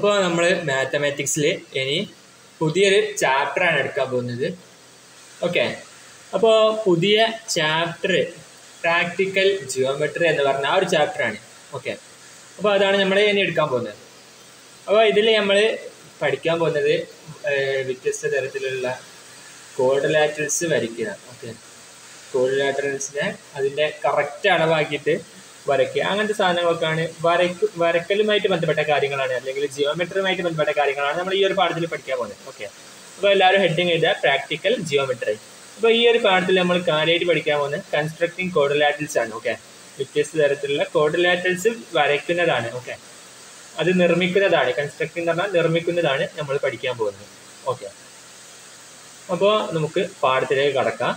അപ്പോൾ നമ്മൾ മാത്തമാറ്റിക്സിൽ ഇനി പുതിയൊരു ചാപ്റ്ററാണ് എടുക്കാൻ പോകുന്നത് ഓക്കെ അപ്പോൾ പുതിയ ചാപ്റ്റർ പ്രാക്ടിക്കൽ ജിയോമെട്രി എന്ന് പറഞ്ഞ ആ ഒരു ചാപ്റ്ററാണ് ഓക്കെ അപ്പോൾ അതാണ് നമ്മൾ ഇനി എടുക്കാൻ പോകുന്നത് അപ്പോൾ ഇതിൽ നമ്മൾ പഠിക്കാൻ പോകുന്നത് ഏഹ്, വ്യത്യസ്ത തരത്തിലുള്ള കോഡിലാറ്ററൽസ് വരയ്ക്കുക ഓക്കെ കോഡിലാറ്ററൽസിനെ അതിൻ്റെ കറക്റ്റ് അളവാക്കിയിട്ട് വരയ്ക്കുക അങ്ങനത്തെ സാധനങ്ങളൊക്കെയാണ് വരയ്ക്ക് വരക്കലുമായിട്ട് ബന്ധപ്പെട്ട കാര്യങ്ങളാണ് അല്ലെങ്കിൽ ജിയോമെട്രിയുമായിട്ട് ബന്ധപ്പെട്ട കാര്യങ്ങളാണ് നമ്മൾ ഈ ഒരു പാഠത്തിൽ പഠിക്കാൻ പോകുന്നത് ഓക്കെ അപ്പോൾ എല്ലാവരും ഹെഡിങ് എഴുതുക പ്രാക്ടിക്കൽ ജിയോമെട്രി അപ്പോൾ ഈ ഒരു പാഠത്തിൽ നമ്മൾ കാര്യമായിട്ട് പഠിക്കാൻ പോകുന്നത് കൺസ്ട്രക്ടിങ് കോഡിലാറ്റൽസ് ആണ് ഓക്കെ വ്യത്യസ്ത തരത്തിലുള്ള കോഡിലാറ്റൽസ് വരയ്ക്കുന്നതാണ് ഓക്കെ അത് നിർമ്മിക്കുന്നതാണ് കൺസ്ട്രക്ടിങ് എന്ന് പറഞ്ഞാൽ നിർമ്മിക്കുന്നതാണ് നമ്മൾ പഠിക്കാൻ പോകുന്നത് ഓക്കെ അപ്പോൾ നമുക്ക് പാഠത്തിലേക്ക് കടക്കാം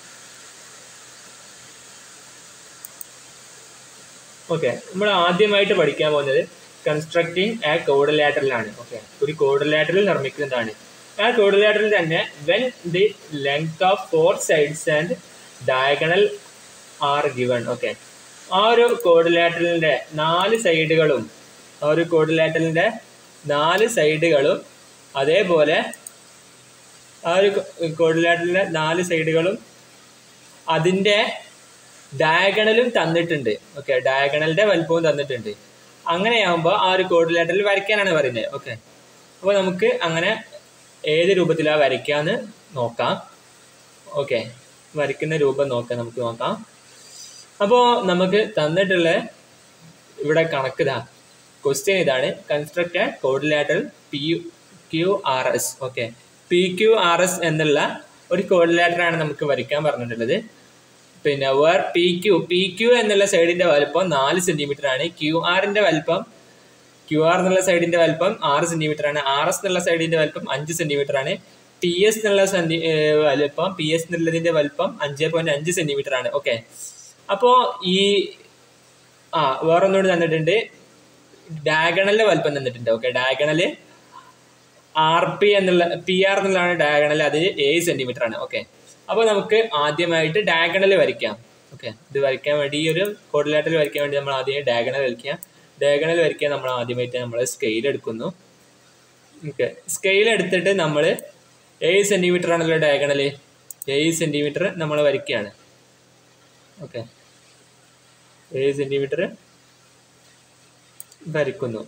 ഓക്കെ നമ്മൾ ആദ്യമായിട്ട് പഠിക്കാൻ പോകുന്നത് കൺസ്ട്രക്ടിങ് എ കോഡിലാറ്ററലാണ് ഓക്കെ ഒരു കോഡിലാറ്ററൽ നിർമ്മിക്കുന്നതാണ് ആ കോഡിലാറ്ററൽ തന്നെ when the length of four sides and diagonal are given okay ആ ഒരു കോഡിലാറ്ററലിന്റെ നാല് സൈഡുകളും ആ ഒരു കോഡിലാറ്ററലിന്റെ നാല് സൈഡുകളും അതേപോലെ ആ ഒരു കോഡിലാറ്ററിന്റെ നാല് സൈഡുകളും അതിന്റെ ഡയഗണലും തന്നിട്ടുണ്ട് ഓക്കെ ഡയഗണലിന്റെ വലുപ്പവും തന്നിട്ടുണ്ട് അങ്ങനെയാകുമ്പോൾ ആ ഒരു കോഡിലാറ്ററിൽ വരയ്ക്കാനാണ് പറയുന്നത് ഓക്കെ അപ്പോൾ നമുക്ക് അങ്ങനെ ഏത് രൂപത്തിലാണ് വരയ്ക്കാന്ന് നോക്കാം ഓക്കെ വരയ്ക്കുന്ന രൂപം നോക്കാം നമുക്ക് നോക്കാം അപ്പോൾ നമുക്ക് തന്നിട്ടുള്ള ഇവിടെ കണക്ക് ഇതാ ക്വസ്റ്റ്യൻ ഇതാണ് construct quadrilateral P Q R S okay P Q R S എന്നുള്ള ഒരു കോഡിലാറ്റർ ആണ് നമുക്ക് വരയ്ക്കാൻ പറഞ്ഞിട്ടുള്ളത് പിന്നെ where P Q P Q എന്നുള്ള സൈഡിന്റെ വലുപ്പം നാല് സെന്റിമീറ്റർ ആണ് ക്യു ആറിന്റെ വലുപ്പം ക്യു ആർ എന്നുള്ള സൈഡിന്റെ വലുപ്പം ആറ് സെന്റിമീറ്റർ ആണ് ആർ എസ് എന്നുള്ള സൈഡിന്റെ വലുപ്പം അഞ്ച് സെന്റിമീറ്റർ ആണ് പി എസ് എന്നുള്ള സെന്റി ഏർ വലുപ്പം പി എസ് എന്നുള്ളതിന്റെ വലുപ്പം അഞ്ച് പോയിന്റ് അഞ്ച് സെന്റിമീറ്റർ ആണ് ഓക്കെ അപ്പോ ഈ ആ വേറൊന്നുകൂടി തന്നിട്ടുണ്ട് ഡയഗണലിന്റെ വലുപ്പം തന്നിട്ടുണ്ട് ഓക്കെ ഡയഗണല് ആർ പി എന്നുള്ള പി ആർ എന്നുള്ളതാണ് ഡയഗണൽ അത് ഏഴ് സെന്റിമീറ്റർ ആണ് ഓക്കെ അപ്പോൾ നമുക്ക് ആദ്യമായിട്ട് ഡയഗണൽ വരയ്ക്കാം ഓക്കെ ഇത് വരയ്ക്കാൻ വേണ്ടി ഈ ഒരു കോഡിലാറ്റൽ വരയ്ക്കാൻ വേണ്ടി നമ്മൾ ആദ്യം ഡയഗണൽ വരയ്ക്കാം ഡയഗണൽ വരയ്ക്കാൻ നമ്മൾ ആദ്യമായിട്ട് നമ്മൾ സ്കെയിൽ എടുക്കുന്നു ഓക്കെ സ്കെയിൽ എടുത്തിട്ട് നമ്മൾ ഏഴ് സെന്റിമീറ്റർ ആണല്ലോ ഡയഗണൽ ഏഴ് സെന്റിമീറ്റർ നമ്മൾ വരയ്ക്കുകയാണ് ഓക്കെ ഏഴ് സെന്റിമീറ്റർ വരയ്ക്കുന്നു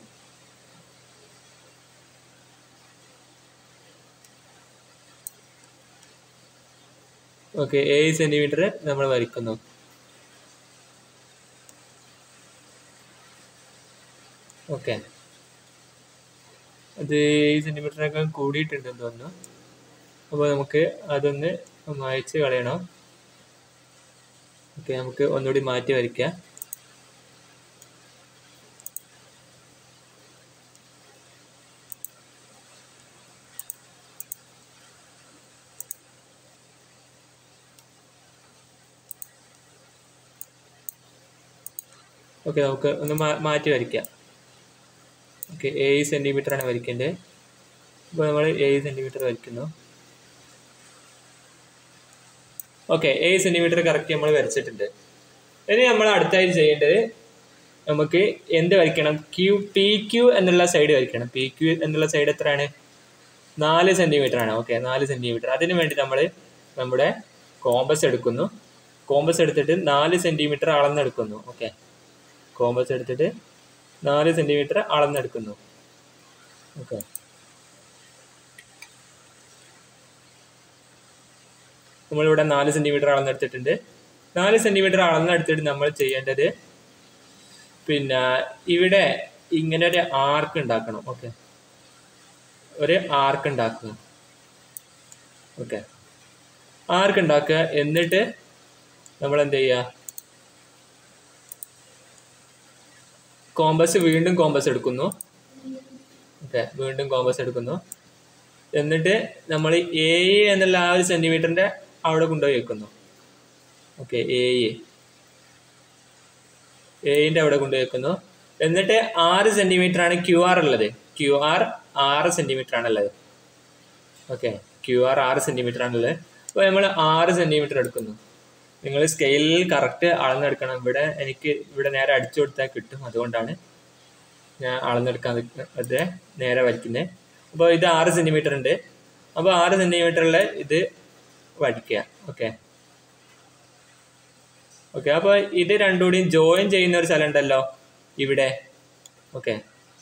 ഓക്കെ ഏഴ് സെന്റിമീറ്റർ നമ്മൾ വരയ്ക്കുന്നു ഓക്കെ അത് ഏഴ് സെന്റിമീറ്ററിനൊക്കെ കൂടിയിട്ടുണ്ടെന്ന് തോന്നുന്നു അപ്പോൾ നമുക്ക് അതൊന്ന് മായ്ച്ച് കളയണം ഓക്കെ നമുക്ക് ഒന്നുകൂടി മാറ്റി വരയ്ക്കാം ഓക്കെ നമുക്ക് ഒന്ന് മാ- മാറ്റി വരയ്ക്കാം ഓക്കെ ഏഴ് സെൻറ്റിമീറ്റർ ആണ് വരയ്ക്കേണ്ടത് അപ്പോൾ നമ്മൾ ഏഴ് സെൻറ്റിമീറ്റർ വരയ്ക്കുന്നു ഓക്കെ ഏഴ് സെൻറ്റിമീറ്റർ കറക്റ്റ് നമ്മൾ വരച്ചിട്ടുണ്ട് ഇനി നമ്മൾ അടുത്തായിട്ട് ചെയ്യേണ്ടത് നമുക്ക് എന്ത് വരയ്ക്കണം ക്യൂ പി ക്യൂ എന്നുള്ള സൈഡ് വരയ്ക്കണം പി ക്യൂ എന്നുള്ള സൈഡ് എത്രയാണ് നാല് സെൻറ്റിമീറ്റർ ആണ് ഓക്കെ നാല് സെൻറ്റിമീറ്റർ അതിന് വേണ്ടി നമ്മൾ നമ്മുടെ കോമ്പസ് എടുക്കുന്നു കോമ്പസ് എടുത്തിട്ട് നാല് സെൻറ്റിമീറ്റർ അളന്നെടുക്കുന്നു ഓക്കെ കോമ്പസ് എടുത്തിട്ട് നാല് സെൻറ്റിമീറ്റർ അളന്നെടുക്കുന്നു ഓക്കെ നമ്മളിവിടെ നാല് സെൻറ്റിമീറ്റർ അളന്നെടുത്തിട്ടുണ്ട് നാല് സെൻറ്റിമീറ്റർ അളന്നെടുത്തിട്ട് നമ്മൾ ചെയ്യേണ്ടത് പിന്നെ ഇവിടെ ഇങ്ങനെ ഒരു ആർക്ക് ഉണ്ടാക്കണം ഓക്കെ ഒരു ആർക്ക് ഉണ്ടാക്കുക ഓക്കെ ആർക്ക് ഉണ്ടാക്കുക എന്നിട്ട് നമ്മൾ എന്ത് ചെയ്യുക കോമ്പസ് വീണ്ടും കോമ്പസ് എടുക്കുന്നു ഓക്കെ വീണ്ടും കോമ്പസ് എടുക്കുന്നു എന്നിട്ട് നമ്മൾ എ എന്നുള്ള ആ ഒരു സെന്റിമീറ്ററിന്റെ അവിടെ കൊണ്ടുപോയി വെക്കുന്നു ഓക്കെ എ എന്റെ അവിടെ കൊണ്ടുപോയി വെക്കുന്നു എന്നിട്ട് ആറ് സെന്റിമീറ്റർ ആണ് ക്യു ആർ ഉള്ളത് ക്യു ആർ ആറ് സെന്റിമീറ്റർ ആണുള്ളത് ഓക്കെ ക്യു ആർ ആറ് സെന്റിമീറ്റർ ആണുള്ളത് അപ്പോൾ നമ്മൾ ആറ് സെന്റിമീറ്റർ എടുക്കുന്നു നിങ്ങൾ സ്കെയിലിൽ കറക്റ്റ് അളന്നെടുക്കണം ഇവിടെ എനിക്ക് ഇവിടെ നേരെ അടിച്ചു കൊടുത്താൽ കിട്ടും അതുകൊണ്ടാണ് ഞാൻ അളന്നെടുക്കാൻ അത് നേരെ വരയ്ക്കുന്നത് അപ്പോൾ ഇത് ആറ് സെൻറ്റിമീറ്റർ ഉണ്ട് അപ്പോൾ ആറ് സെൻറ്റിമീറ്ററിൽ ഇത് വരയ്ക്കുക ഓക്കെ ഓക്കെ അപ്പോൾ ഇത് രണ്ടും കൂടിയും ജോയിൻ ചെയ്യുന്ന ഒരു സ്ഥലം ഉണ്ടല്ലോ ഇവിടെ ഓക്കെ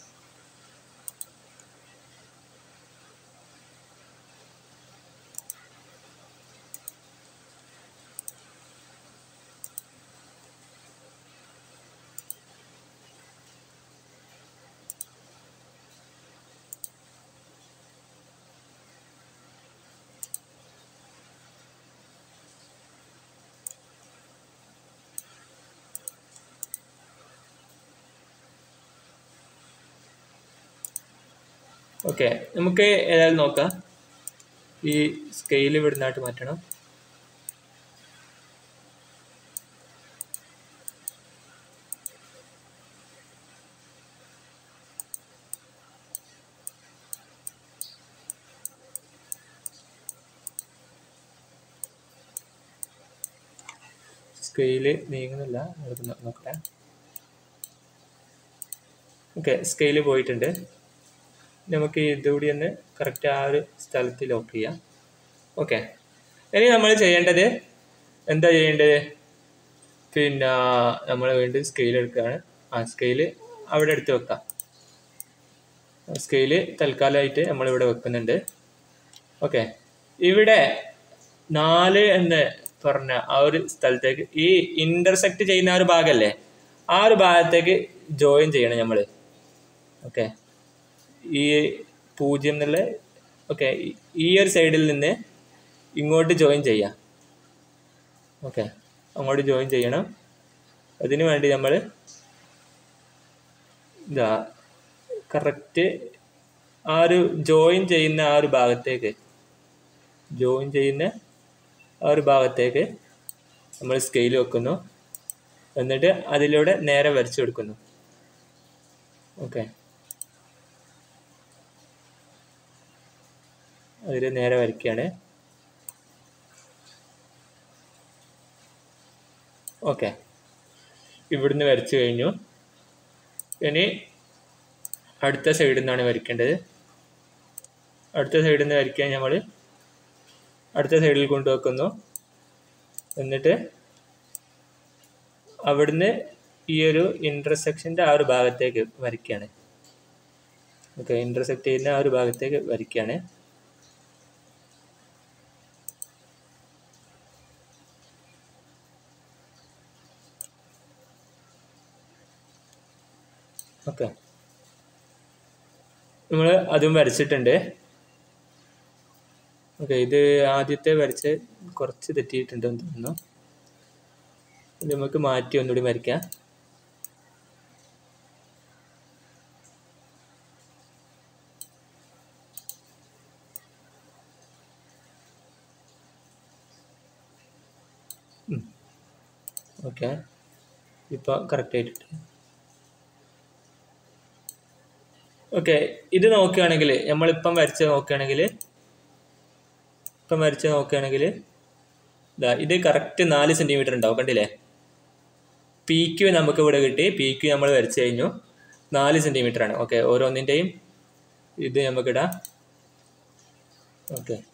ഓക്കെ നമുക്ക് ഏതായാലും നോക്കാം ഈ സ്കെയിൽ ഇവിടുന്നായിട്ട് മാറ്റണം സ്കെയില് നീങ്ങുന്നില്ല നമുക്ക് നോ- നോക്കട്ടെ ഓക്കെ സ്കെയില് പോയിട്ടുണ്ട് നമുക്ക് ഇതുകൂടി ഒന്ന് കറക്റ്റ് ആ ഒരു സ്ഥലത്ത് ലോക്ക് ചെയ്യാം ഓക്കെ ഇനി നമ്മൾ ചെയ്യേണ്ടത് എന്താ ചെയ്യേണ്ടത് പിന്നെ നമ്മൾ വേണ്ടി സ്കെയിൽ എടുക്കുകയാണ് ആ സ്കെയില് അവിടെ എടുത്ത് വെക്കാം സ്കെയില് തൽക്കാലമായിട്ട് നമ്മളിവിടെ വെക്കുന്നുണ്ട് ഓക്കെ ഇവിടെ നാല് എന്ന് പറഞ്ഞ ആ ഒരു സ്ഥലത്തേക്ക് ഈ ഇന്റർസെക്ട് ചെയ്യുന്ന ആ ഒരു ഭാഗമല്ലേ ആ ഒരു ഭാഗത്തേക്ക് ജോയിൻ ചെയ്യണം നമ്മൾ ഓക്കെ ഈ പൂജ്യം എന്നുള്ള ഓക്കെ ഈ ഒരു സൈഡിൽ നിന്ന് ഇങ്ങോട്ട് ജോയിൻ ചെയ്യാം ഓക്കെ അങ്ങോട്ട് ജോയിൻ ചെയ്യണം അതിനു വേണ്ടി നമ്മൾ ഇതാ കറക്റ്റ് ആ ഒരു ജോയിൻ ചെയ്യുന്ന ആ ഒരു ഭാഗത്തേക്ക് ജോയിൻ ചെയ്യുന്ന ആ ഒരു ഭാഗത്തേക്ക് നമ്മൾ സ്കെയിൽ വെക്കുന്നു എന്നിട്ട് അതിലൂടെ നേരെ വരച്ചു കൊടുക്കുന്നു ഓക്കെ അതിൽ നേരെ വരയ്ക്കുകയാണ് ഓക്കെ ഇവിടുന്ന് വരച്ചു കഴിഞ്ഞു ഇനി അടുത്ത സൈഡിൽ നിന്നാണ് വരയ്ക്കേണ്ടത് അടുത്ത സൈഡിൽ നിന്ന് വരയ്ക്കാൻ നമ്മൾ അടുത്ത സൈഡിൽ കൊണ്ടുവെക്കുന്നു എന്നിട്ട് അവിടുന്ന് ഈ ഒരു ഇൻ്റർസെക്ഷൻ്റെ ആ ഒരു ഭാഗത്തേക്ക് വരയ്ക്കുകയാണ് ഓക്കെ ഇൻ്റർസെക്റ്റ് ചെയ്യുന്ന ആ ഒരു ഭാഗത്തേക്ക് വരയ്ക്കുകയാണ് ഓക്കെ നമ്മൾ അതും വരച്ചിട്ടുണ്ട് ഓക്കെ ഇത് ആദ്യത്തെ വരച്ച് കുറച്ച് തെറ്റിയിട്ടുണ്ടെന്ന് തോന്നുന്നു ഇത് നമുക്ക് മാറ്റി ഒന്നുകൂടി വരയ്ക്കാം ഓക്കെ ഇപ്പോൾ കറക്റ്റ് ആയിട്ടുണ്ട് ഓക്കെ ഇത് നോക്കുകയാണെങ്കിൽ നമ്മളിപ്പം വരച്ച് നോക്കുകയാണെങ്കിൽ ഇപ്പം വരച്ച് നോക്കുകയാണെങ്കിൽ ഇതാ ഇത് കറക്റ്റ് നാല് സെൻറ്റിമീറ്റർ ഉണ്ടാവും കണ്ടില്ലേ പി ക്യു നമുക്ക് ഇവിടെ കിട്ടി പി ക്യു നമ്മൾ വരച്ച് കഴിഞ്ഞു നാല് സെൻറ്റിമീറ്റർ ആണ് ഓക്കെ ഓരോന്നിൻ്റെയും ഇത് നമുക്കിടാം ഓക്കെ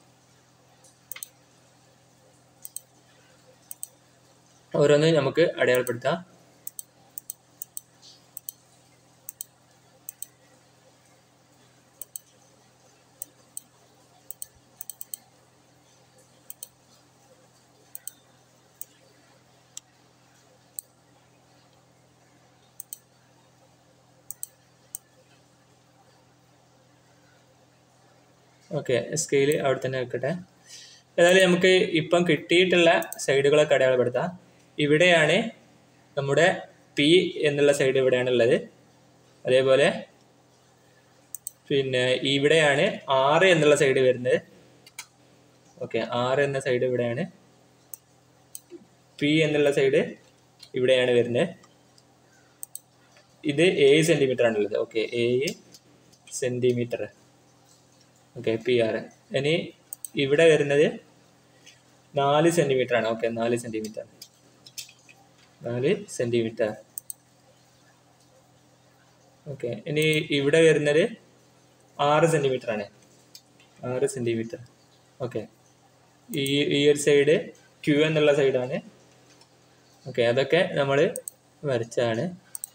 ഓരോന്ന് നമുക്ക് അടയാളപ്പെടുത്താം ഓക്കെ സ്കെയില് അവിടെ തന്നെ വെക്കട്ടെ ഏതായാലും നമുക്ക് ഇപ്പം കിട്ടിയിട്ടുള്ള സൈഡുകളൊക്കെ അടയാളപ്പെടുത്താം ഇവിടെയാണ് നമ്മുടെ പി എന്നുള്ള സൈഡ് ഇവിടെയാണ് ഉള്ളത് അതേപോലെ പിന്നെ ഇവിടെയാണ് ആറ് എന്നുള്ള സൈഡ് വരുന്നത് ഓക്കെ ആറ് എന്ന സൈഡ് ഇവിടെയാണ് പി എന്നുള്ള സൈഡ് ഇവിടെയാണ് വരുന്നത് ഇത് ഏഴ് സെൻറ്റിമീറ്റർ ആണുള്ളത് ഓക്കെ ഏഴ് സെൻറ്റിമീറ്റർ ഓക്കെ പി ആർ ഇനി ഇവിടെ വരുന്നത് നാല് സെൻറ്റിമീറ്റർ ആണ് ഓക്കെ നാല് സെൻറ്റിമീറ്റർ നാല് സെൻറ്റിമീറ്റർ ഓക്കെ ഇനി ഇവിടെ വരുന്നത് ആറ് സെൻറ്റിമീറ്റർ ആണ് ആറ് സെൻറ്റിമീറ്റർ ഓക്കെ ഈ ഈ ഒരു സൈഡ് ക്യൂ എന്നുള്ള സൈഡാണ് ഓക്കെ അതൊക്കെ നമ്മൾ വരച്ചാണ്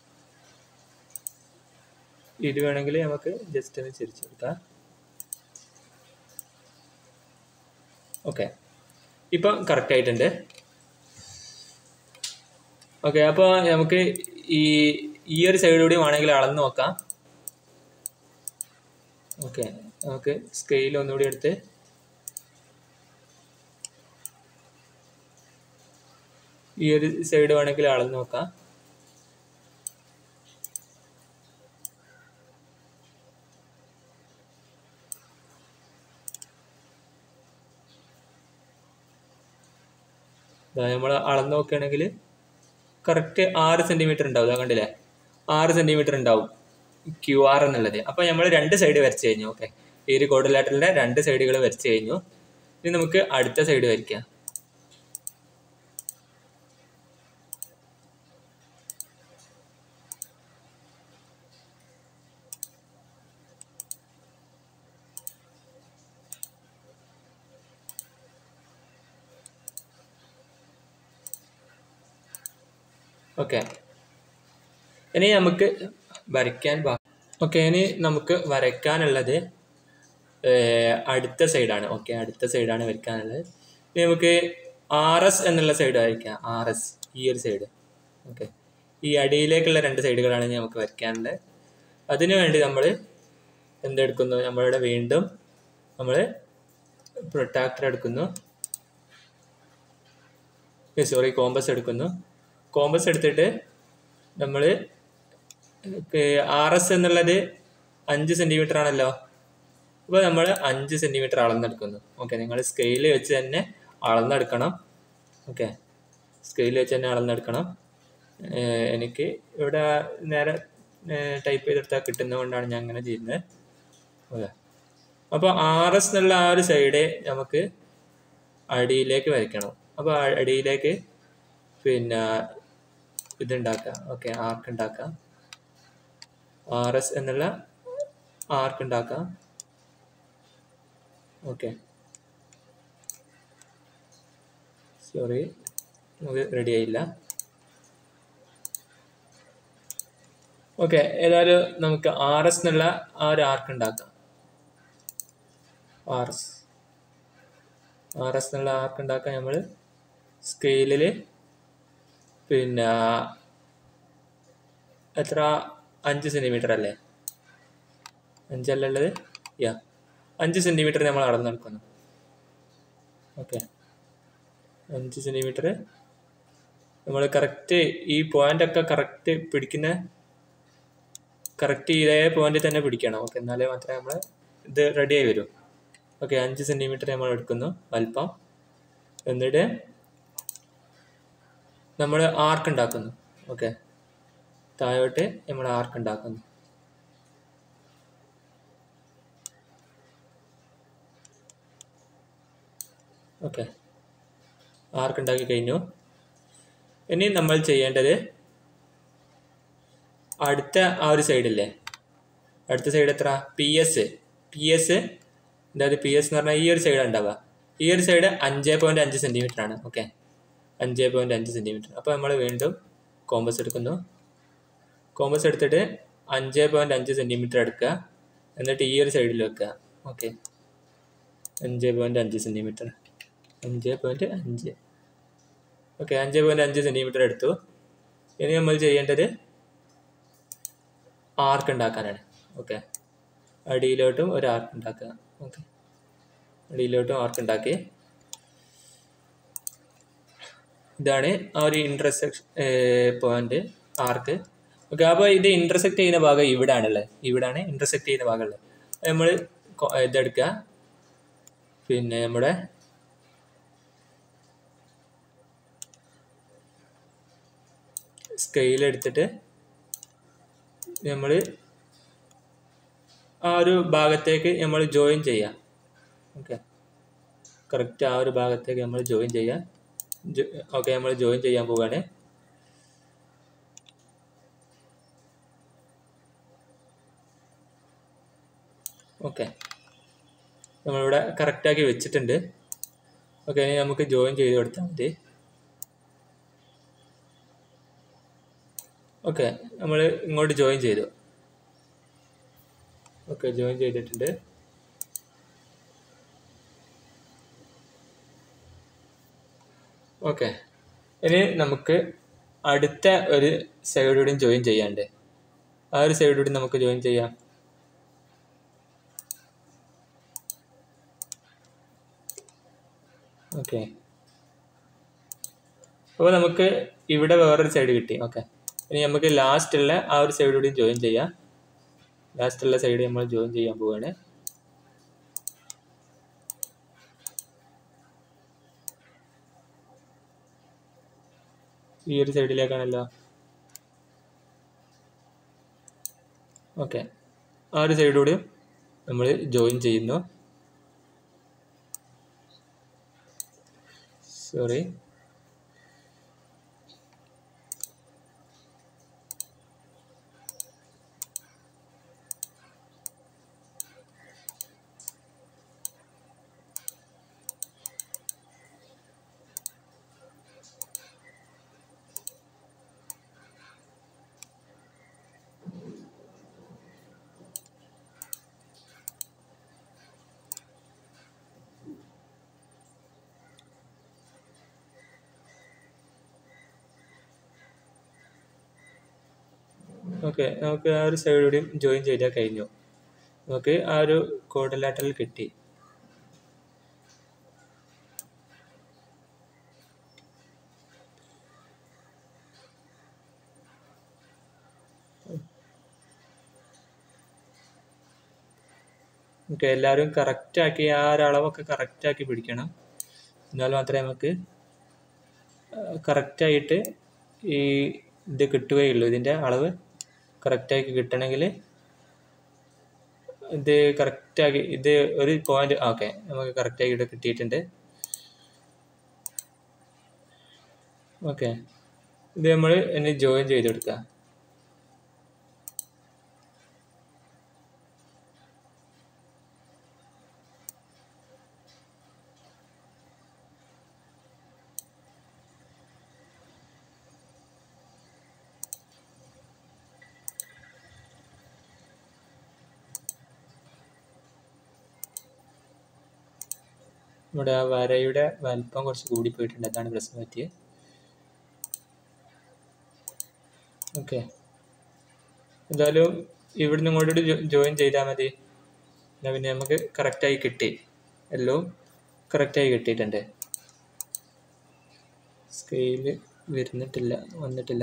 ഇത് വേണമെങ്കിൽ നമുക്ക് ജസ്റ്റ് ഒന്ന് ചിരിച്ചു കൊടുക്കാം ഓക്കെ ഇപ്പം കറക്റ്റ് ആയിട്ടുണ്ട് ഓക്കെ അപ്പോൾ നമുക്ക് ഈ ഈ ഒരു സൈഡ് കൂടി വേണമെങ്കിൽ അളന്ന് നോക്കാം ഓക്കെ നമുക്ക് സ്കെയിൽ ഒന്നുകൂടി എടുത്ത് ഈ ഒരു സൈഡ് വേണമെങ്കിൽ അളന്ന് നോക്കാം നമ്മൾ അളന്ന് നോക്കുകയാണെങ്കിൽ കറക്റ്റ് ആറ് സെന്റിമീറ്റർ ഉണ്ടാവും ഇതാ കണ്ടില്ലേ ആറ് സെന്റിമീറ്റർ ഉണ്ടാവും ക്യു ആർ എന്നുള്ളത് അപ്പൊ നമ്മൾ രണ്ട് സൈഡ് വരച്ചു കഴിഞ്ഞു ഓക്കെ ഈ ഒരു കോഡിലാറ്ററിന്റെ രണ്ട് സൈഡുകൾ വരച്ചു കഴിഞ്ഞു ഇനി നമുക്ക് അടുത്ത സൈഡ് വരയ്ക്കാം ഓക്കെ ഇനി നമുക്ക് വരയ്ക്കാൻ ഓക്കെ ഇനി നമുക്ക് വരയ്ക്കാനുള്ളത് ഏർ, അടുത്ത സൈഡാണ് ഓക്കെ അടുത്ത സൈഡാണ് വരയ്ക്കാനുള്ളത് ഇനി നമുക്ക് ആർ എസ് എന്നുള്ള സൈഡ് വരയ്ക്കാം ആർ എസ് ഈ ഒരു സൈഡ് ഓക്കെ ഈ അടിയിലേക്കുള്ള രണ്ട് സൈഡുകളാണ് ഇനി നമുക്ക് വരയ്ക്കാനുള്ളത് അതിനു വേണ്ടി നമ്മൾ എന്തെടുക്കുന്നു നമ്മളിവിടെ വീണ്ടും നമ്മൾ പ്രൊട്ടാക്ടർ എടുക്കുന്നു സോറി കോമ്പസ് എടുക്കുന്നു കോമ്പസ് എടുത്തിട്ട് നമ്മൾ ആർ എസ് എന്നുള്ളത് അഞ്ച് സെൻറ്റിമീറ്റർ ആണല്ലോ അപ്പോൾ നമ്മൾ അഞ്ച് സെൻറ്റിമീറ്റർ അളന്നെടുക്കുന്നു ഓക്കെ നിങ്ങൾ സ്കെയിൽ വെച്ച് തന്നെ അളന്നെടുക്കണം ഓക്കെ സ്കെയിൽ വെച്ച് തന്നെ അളന്നെടുക്കണം ഏർ എനിക്ക് ഇവിടെ നേരെ ടൈപ്പ് ചെയ്തെടുത്താൽ കിട്ടുന്നതുകൊണ്ടാണ് ഞാൻ അങ്ങനെ ചെയ്യുന്നത് ഓക്കെ അപ്പോൾ ആർ എസ് എന്നുള്ള ആ ഒരു സൈഡ് നമുക്ക് അടിയിലേക്ക് വരയ്ക്കണം അപ്പോൾ അടിയിലേക്ക് പിന്നെ ഇതുണ്ടാക്കാം ഓക്കെ ആർക്ക് ഉണ്ടാക്കാം ആർ എസ് എന്നുള്ള ആർക്ക് ഉണ്ടാക്കാം ഓക്കെ സോറി നമുക്ക് റെഡി ആയില്ല ഓക്കെ ഏതായാലും നമുക്ക് ആർ എസ് എന്നുള്ള ആ ഒരു ആർക്ക് ഉണ്ടാക്കാം ആർ എസ് ആർ എസ് എന്നുള്ള ആർക്ക് ഉണ്ടാക്കാൻ നമ്മൾ സ്കെയിലിൽ പിന്നെ എത്ര അഞ്ച് സെൻറ്റിമീറ്റർ അല്ലേ അഞ്ചല്ല ഉള്ളത് യാ അഞ്ച് സെൻറ്റിമീറ്റർ നമ്മൾ അളന്നെടുക്കുന്നു ഓക്കെ അഞ്ച് സെൻറ്റിമീറ്റർ നമ്മൾ കറക്റ്റ് ഈ പോയിന്റ് ഒക്കെ കറക്റ്റ് പിടിക്കുന്ന കറക്റ്റ് ഇതേ പോയിന്റ് തന്നെ പിടിക്കണം ഓക്കെ എന്നാലേ മാത്രമേ നമ്മൾ ഇത് റെഡി ആയി വരൂ ഓക്കെ അഞ്ച് സെൻറ്റിമീറ്റർ നമ്മൾ എടുക്കുന്നു വലിപ്പം എന്നിട്ട് നമ്മൾ ആർക്ക് ഉണ്ടാക്കുന്നു ഓക്കെ താഴോട്ട് നമ്മൾ ആർക്ക് ഉണ്ടാക്കുന്നു ഓക്കെ ആർക്ക് ഉണ്ടാക്കി കഴിഞ്ഞു ഇനി നമ്മൾ ചെയ്യേണ്ടത് അടുത്ത ആ ഒരു സൈഡില്ലേ അടുത്ത സൈഡ് എത്ര പി എസ് പി എസ് അതായത് പി എസ് എന്ന് പറഞ്ഞാൽ ഈ ഒരു സൈഡ് ഉണ്ടാവുക ഈ ഒരു സൈഡ് അഞ്ച് പോയിന്റ് അഞ്ച് സെൻറ്റിമീറ്റർ ആണ് ഓക്കെ അഞ്ച് പോയിന്റ് അഞ്ച് സെൻറ്റിമീറ്റർ അപ്പോൾ നമ്മൾ വീണ്ടും കോമ്പസ് എടുക്കുന്നു കോമ്പസ് എടുത്തിട്ട് അഞ്ച് പോയിന്റ് അഞ്ച് സെൻറ്റിമീറ്റർ എടുക്കുക എന്നിട്ട് ഈ ഒരു സൈഡിൽ വെക്കുക ഓക്കെ അഞ്ച് പോയിന്റ് അഞ്ച് സെൻറ്റിമീറ്റർ അഞ്ച് പോയിന്റ് അഞ്ച് ഓക്കെ അഞ്ച് പോയിന്റ് അഞ്ച് സെൻറ്റിമീറ്റർ എടുത്തു ഇനി നമ്മൾ ചെയ്യേണ്ടത് ആർക്ക് ഉണ്ടാക്കാനാണ് ഓക്കെ അടിയിലോട്ടും ഒരു ആർക്ക് ഉണ്ടാക്കുക ഓക്കെ അടിയിലോട്ടും ആർക്ക് ഉണ്ടാക്കി ഇതാണ് ആ ഒരു ഇൻ്റർസെക്ഷൻ പോയിന്റ് ആർക്ക് ഓക്കെ അപ്പോൾ ഇത് ഇൻ്റർസെക്ട് ചെയ്യുന്ന ഭാഗം ഇവിടെ ആണല്ലേ ഇവിടാണ് ഇൻ്റർസെക്ട് ചെയ്യുന്ന ഭാഗമുള്ളത് നമ്മൾ ഇതെടുക്കുക പിന്നെ നമ്മുടെ സ്കെയിൽ എടുത്തിട്ട് നമ്മൾ ആ ഒരു ഭാഗത്തേക്ക് നമ്മൾ ജോയിൻ ചെയ്യാം ഓക്കെ കറക്റ്റ് ആ ഒരു ഭാഗത്തേക്ക് നമ്മൾ ജോയിൻ ചെയ്യാം ഓക്കെ നമ്മൾ ജോയിൻ ചെയ്യാൻ പോവുകയാണ് ഓക്കെ നമ്മളിവിടെ കറക്റ്റാക്കി വെച്ചിട്ടുണ്ട് ഓക്കെ ഇനി നമുക്ക് ജോയിൻ ചെയ്ത് കൊടുത്താൽ മതി ഓക്കെ നമ്മൾ ഇങ്ങോട്ട് ജോയിൻ ചെയ്തു ഓക്കെ ജോയിൻ ചെയ്തിട്ടുണ്ട് ഓക്കെ ഇനി നമുക്ക് അടുത്ത ഒരു സൈഡൂടെയും ജോയിൻ ചെയ്യാണ്ട് ആ ഒരു സൈഡൂടെ നമുക്ക് ജോയിൻ ചെയ്യാം ഓക്കെ അപ്പോൾ നമുക്ക് ഇവിടെ വേറൊരു സൈഡ് കിട്ടി ഓക്കെ ഇനി നമുക്ക് ലാസ്റ്റുള്ള ആ ഒരു സൈഡൂടെയും ജോയിൻ ചെയ്യാം ലാസ്റ്റുള്ള സൈഡ് നമ്മൾ ജോയിൻ ചെയ്യാൻ പോവുകയാണ് ഈ ഒരു സൈഡിലേക്കാണല്ലോ ഓക്കെ ആ ഒരു സൈഡിലൂടെ നമ്മൾ ജോയിൻ ചെയ്യുന്നു സോറി ഓക്കെ നമുക്ക് ആ ഒരു സൈഡിലൂടെയും ജോയിൻ ചെയ്താൽ കഴിഞ്ഞു നമുക്ക് ആ ഒരു കോഡലാറ്ററൽ കിട്ടി ഓക്കെ എല്ലാവരും കറക്റ്റാക്കി ആ ഒരു അളവൊക്കെ കറക്റ്റാക്കി പിടിക്കണം എന്നാൽ മാത്രമേ നമുക്ക് കറക്റ്റായിട്ട് ഈ ഇത് കിട്ടുകയുള്ളൂ ഇതിൻ്റെ അളവ് കറക്റ്റാക്കി കിട്ടണമെങ്കിൽ ഇത് കറക്റ്റാക്കി ഇത് ഒരു പോയിന്റ് ഓക്കെ നമുക്ക് കറക്റ്റാക്കി ഇവിടെ കിട്ടിയിട്ടുണ്ട് ഓക്കെ ഇത് നമ്മൾ ഇനി ജോയിൻ ചെയ്ത് കൊടുക്കുക നമ്മുടെ ആ വരയുടെ വലിപ്പം കുറച്ച് കൂടി പോയിട്ടുണ്ട് അതാണ് പ്രശ്നം പറ്റിയത് ഓക്കെ എന്തായാലും ഇവിടുന്ന് ഇങ്ങോട്ട് ജോയിൻ ചെയ്താൽ മതി എന്നാൽ പിന്നെ നമുക്ക് കറക്റ്റായി കിട്ടി എല്ലാം കറക്റ്റായി കിട്ടിയിട്ടുണ്ട് സ്കെയില് വരുന്നിട്ടില്ല വന്നിട്ടില്ല